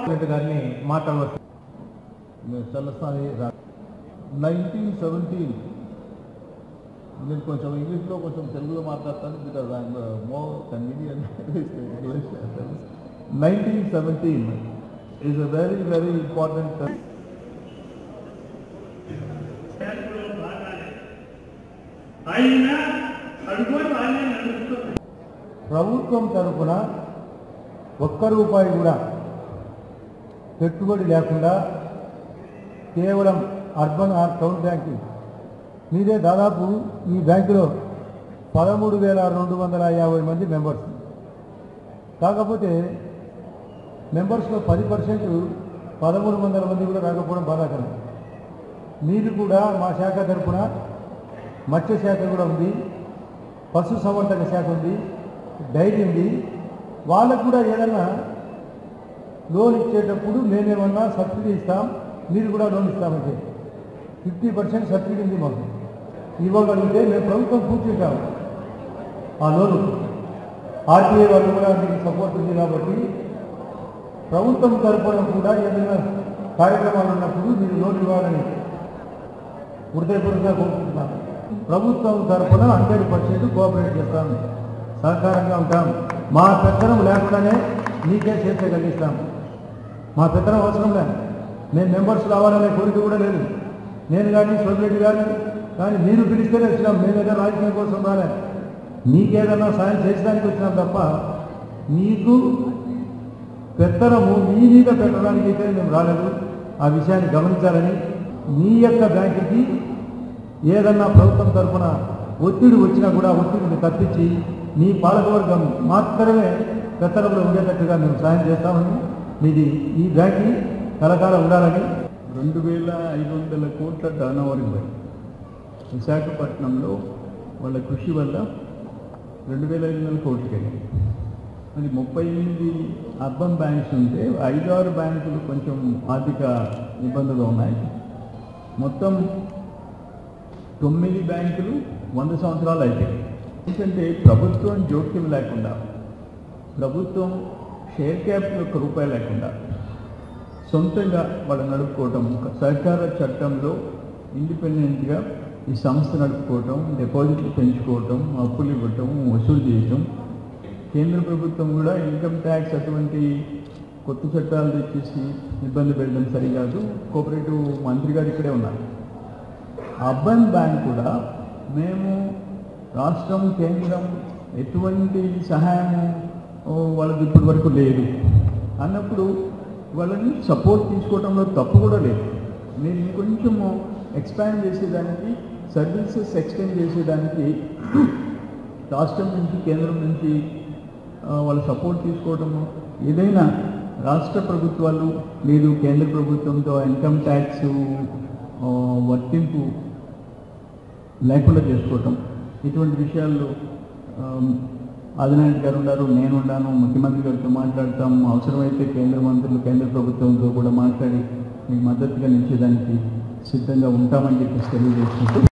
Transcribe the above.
రెడ్డి గారిని మాట్లాడవచ్చు చల్లసాని nineteen seventeen నేను కొంచెం ఇంగ్లీష్లో కొంచెం తెలుగులో మాట్లాడతాను because I'm more convenient English nineteen seventeen is a very very important శాస్త్రంలో భాగాలే అయినా అడుగుని వాళ్ళే నడుస్తుంది ప్రభుత్వం తరఫున ఒక్క రూపాయి కూడా పెట్టుబడి లేకుండా కేవలం అర్బన్ ఆర్ టౌన్ బ్యాంకింగ్ మీదే దాదాపు ఈ బ్యాంకులో పదమూడు వేల రెండు వందల యాభై మంది మెంబర్స్ కాకపోతే మెంబర్స్లో పది పర్సెంట్ పదమూడు వందల మంది కూడా రాకపోవడం బాధాకరం మీరు కూడా మా శాఖ తరఫున మత్స్య శాఖ కూడా ఉంది పశు సంవర్ధక శాఖ ఉంది డైరీ ఉంది వాళ్ళకు కూడా ఏదైనా లోన్ ఇచ్చేటప్పుడు మేమేమన్నా సబ్సిడీ ఇస్తాం మీరు కూడా లోన్ ఇస్తామంటే ఫిఫ్టీ పర్సెంట్ సబ్సిడీ ఉంది మాకు ఇవ్వగలిగితే మేము ప్రభుత్వం కూర్చుంటాం ఆ లోను ఆర్టీఐ వాళ్ళు కూడా మీకు సపోర్ట్ ఉంది కాబట్టి ప్రభుత్వం తరఫున కూడా ఏదైనా కార్యక్రమాలు ఉన్నప్పుడు మీరు లోన్ ఇవ్వాలని హృదయపూర్వకంగా కోరుకుంటున్నాను ప్రభుత్వం తరఫున హండ్రెడ్ పర్సెంట్ కోఆపరేట్ చేస్తాం సహకారంగా ఉంటాం మా పెత్తనం లేకుండానే మీకే చేర్చగలిగిస్తాం మా పెత్తనం అవసరం లేదు మేము మెంబర్స్ రావాలనే కోరిక కూడా లేదు నేను కానీ సోమిరెడ్డి గారిని కానీ మీరు పిలిస్తేనే వచ్చినాం మేమేదో రాజకీయం కోసం రాలే మీకేదన్నా సాయం చేసడానికి వచ్చినాం తప్ప మీకు పెత్తనము మీ మీద పెట్టడానికి అయితే మేము రాలేదు ఆ విషయాన్ని గమనించాలని మీ యొక్క బ్యాంకుకి ఏదన్నా ప్రభుత్వం తరఫున ఒత్తిడి వచ్చినా కూడా ఒత్తిడిని తప్పించి మీ పాలకవర్గం మాత్రమే పెత్తనంలో ఉండేటట్టుగా మేము సాయం చేస్తామని మీది ఈ బ్యాంక్ని కలకాలం ఉండాలని రెండు వేల ఐదు వందల కోట్ల టర్న్ ఓవర్ విశాఖపట్నంలో వాళ్ళ కృషి వల్ల రెండు వేల ఐదు వందల కోట్లకి వెళ్ళింది అది ముప్పై ఎనిమిది అర్బన్ బ్యాంక్స్ ఉంటే ఐదు ఆరు బ్యాంకులు కొంచెం ఆర్థిక ఇబ్బందులు ఉన్నాయి మొత్తం తొమ్మిది బ్యాంకులు వంద సంవత్సరాలు అయిపోయాయి ఎందుకంటే ప్రభుత్వం జోక్యం లేకుండా ప్రభుత్వం షేర్ క్యాపిటల్ ఒక్క రూపాయి లేకుండా సొంతంగా వాళ్ళు నడుపుకోవటం ఒక సహకార చట్టంలో ఇండిపెండెంట్గా ఈ సంస్థ నడుపుకోవటం డిపాజిట్లు పెంచుకోవటం అప్పులు ఇవ్వటం వసూలు చేయటం కేంద్ర ప్రభుత్వం కూడా ఇన్కమ్ ట్యాక్స్ అటువంటి కొత్త చట్టాలు తెచ్చేసి ఇబ్బంది పెట్టడం సరికాదు కోఆపరేటివ్ మంత్రి గారు ఇక్కడే ఉన్నారు అర్బన్ బ్యాంక్ కూడా మేము రాష్ట్రం కేంద్రం ఎటువంటి సహాయము ఓ, వాళ్ళకి ఇప్పటి వరకు లేదు అన్నప్పుడు వాళ్ళని సపోర్ట్ తీసుకోవడంలో తప్పు కూడా లేదు మీరు ఇంకొంచెము ఎక్స్పాండ్ చేసేదానికి సర్వీసెస్ ఎక్స్టెండ్ చేసేదానికి రాష్ట్రం నుంచి కేంద్రం నుంచి ఆ, వాళ్ళ సపోర్ట్ తీసుకోవటము ఏదైనా రాష్ట్ర ప్రభుత్వాలు లేదు కేంద్ర ప్రభుత్వంతో ఇన్కమ్ ట్యాక్స్ వర్తింపు లేకుండా చేసుకోవటం ఇటువంటి విషయాల్లో ఆమ్, ఆదినారాయణ గారు ఉన్నారు నేను ఉన్నాను ముఖ్యమంత్రి గారితో మాట్లాడతాం అవసరమైతే కేంద్ర మంత్రులు కేంద్ర ప్రభుత్వంతో కూడా మాట్లాడి మీకు మద్దతుగా నిలిచేదానికి సిద్ధంగా ఉంటామని చెప్పేసి తెలియజేసుకుంటూ